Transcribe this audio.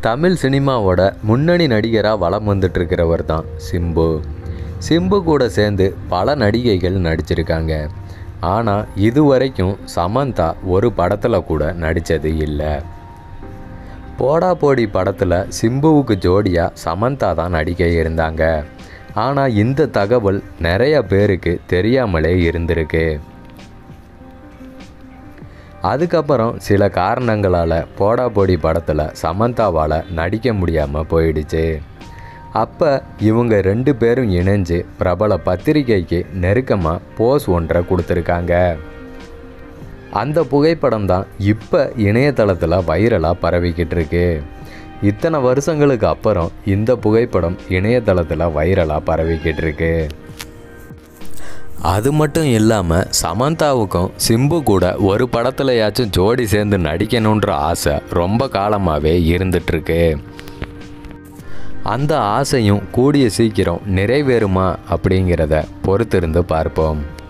தமிழ் சினிமாவோட முன்னணி நடிகராக வலம் வந்துட்டு இருக்கிறவர் தான் சிம்பு சிம்பு கூட சேர்ந்து பல நடிகைகள் நடிச்சிருக்காங்க ஆனால் இதுவரைக்கும் சமந்தா ஒரு படத்தில் கூட நடித்தது இல்லை போடா போடி படத்தில் சிம்புவுக்கு ஜோடியாக சமந்தா தான் நடிக்க இருந்தாங்க ஆனால் இந்த தகவல் நிறைய பேருக்கு தெரியாமலே இருந்திருக்கு அதுக்கப்புறம் சில காரணங்களால் போடா போடி படத்தில் சமந்தாவால் நடிக்க முடியாமல் போயிடுச்சு அப்போ இவங்க ரெண்டு பேரும் இணைஞ்சு பிரபல பத்திரிகைக்கு நெருக்கமாக போஸ் ஒன்றை கொடுத்துருக்காங்க அந்த புகைப்படம் தான் இப்போ இணையதளத்தில் வைரலாக பரவிக்கிட்டு இருக்கு இத்தனை வருஷங்களுக்கு அப்புறம் இந்த புகைப்படம் இணையதளத்தில் வைரலாக பரவிக்கிட்டு இருக்கு அது மட்டும் இல்லாமல் சமந்தாவுக்கும் சிம்பு கூட ஒரு படத்துலையாச்சும் ஜோடி சேர்ந்து நடிக்கணுன்ற ஆசை ரொம்ப காலமாகவே இருந்துட்டுருக்கு அந்த ஆசையும் கூடிய சீக்கிரம் நிறைவேறுமா அப்படிங்கிறத பொறுத்திருந்து பார்ப்போம்